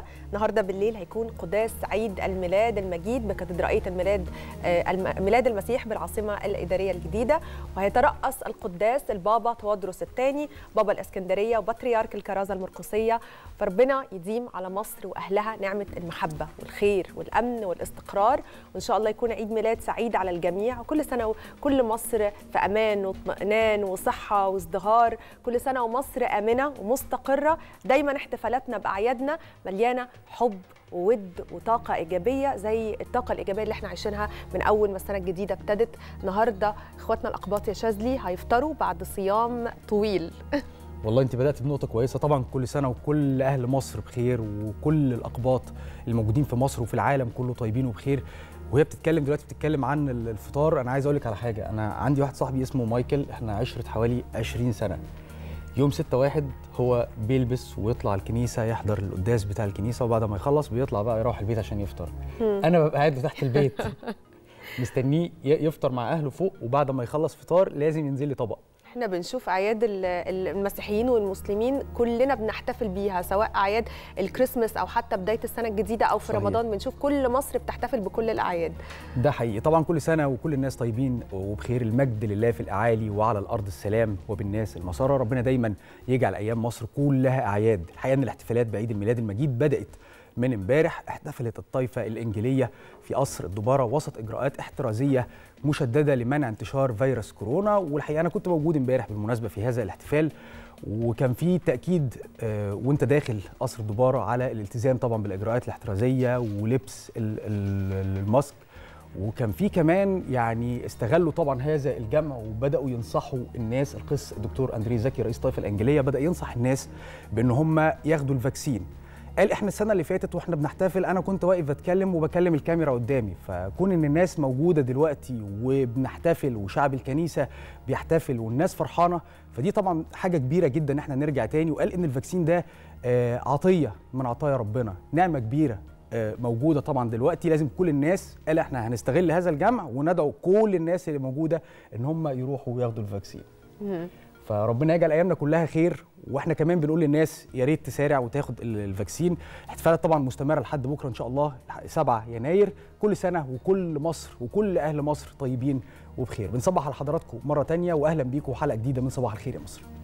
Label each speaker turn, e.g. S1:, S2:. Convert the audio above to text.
S1: النهارده بالليل هيكون قداس عيد الميلاد المجيد بكاتدرائيه الميلاد آه، الم- ميلاد المسيح بالعاصمه الاداريه الجديده وهيترأس القداس البابا تودروس الثاني بابا الاسكندريه وبطريرك الكرازه المرقسيه فربنا يديم على مصر واهلها نعمه المحبه والخير والامن والاستقرار وان شاء الله يكون عيد ميلاد سعيد على الجميع وكل سنه وكل مصر في امان واطمئنان وصحه وازدهار كل سنه ومصر امنه ومستقره دايما احتفالاتنا باعيادنا مليانه حب وود وطاقة إيجابية زي الطاقة الإيجابية اللي احنا عايشينها من أول ما السنة الجديدة ابتدت النهاردة إخواتنا الأقباط يا شاذلي هيفطروا بعد صيام طويل
S2: والله انت بدات بنقطه كويسه طبعا كل سنه وكل اهل مصر بخير وكل الاقباط الموجودين في مصر وفي العالم كله طيبين وبخير وهي بتتكلم دلوقتي بتتكلم عن ال- الفطار انا عايز اقول لك على حاجه انا عندي واحد صاحبي اسمه مايكل احنا عشره حوالي 20 سنه يوم 6 واحد هو بيلبس ويطلع الكنيسه يحضر القداس بتاع الكنيسه وبعد ما يخلص بيطلع بقى يروح البيت عشان يفطر انا ببقى قاعد تحت البيت مستنيه ي- يفطر مع اهله فوق وبعد ما يخلص فطار لازم ينزل لي طبق
S1: احنا بنشوف اعياد ال- ال- المسيحيين والمسلمين كلنا بنحتفل بيها سواء اعياد الكريسماس او حتى بدايه السنه الجديده او في
S2: صحيح.
S1: رمضان بنشوف كل مصر بتحتفل بكل الاعياد
S2: ده حقيقي طبعا كل سنه وكل الناس طيبين وبخير المجد لله في الاعالي وعلى الارض السلام وبالناس المساره ربنا دايما يجعل ايام مصر كلها اعياد الحقيقه ان الاحتفالات بعيد الميلاد المجيد بدات من امبارح احتفلت الطائفه الانجيليه في قصر الدباره وسط اجراءات احترازيه مشدده لمنع انتشار فيروس كورونا والحقيقه انا كنت موجود امبارح بالمناسبه في هذا الاحتفال وكان في تاكيد آه، وانت داخل قصر الدباره على الالتزام طبعا بالاجراءات الاحترازيه ولبس ال- ال- الماسك وكان في كمان يعني استغلوا طبعا هذا الجمع وبداوا ينصحوا الناس القس الدكتور اندري زكي رئيس الطائفه الانجيليه بدا ينصح الناس بان هم ياخدوا الفاكسين قال احنا السنه اللي فاتت واحنا بنحتفل انا كنت واقف بتكلم وبكلم الكاميرا قدامي فكون ان الناس موجوده دلوقتي وبنحتفل وشعب الكنيسه بيحتفل والناس فرحانه فدي طبعا حاجه كبيره جدا ان احنا نرجع تاني وقال ان الفاكسين ده آه، عطيه من عطايا ربنا نعمه كبيره آه، موجوده طبعا دلوقتي لازم كل الناس قال احنا هنستغل هذا الجمع وندعو كل الناس اللي موجوده ان هم يروحوا وياخدوا الفاكسين فربنا يجعل ايامنا كلها خير واحنا كمان بنقول للناس يا ريت تسارع وتاخد ال- الفاكسين الاحتفالات طبعا مستمره لحد بكره ان شاء الله 7 يناير كل سنه وكل مصر وكل اهل مصر طيبين وبخير بنصبح على حضراتكم مره تانية واهلا بيكم حلقه جديده من صباح الخير يا مصر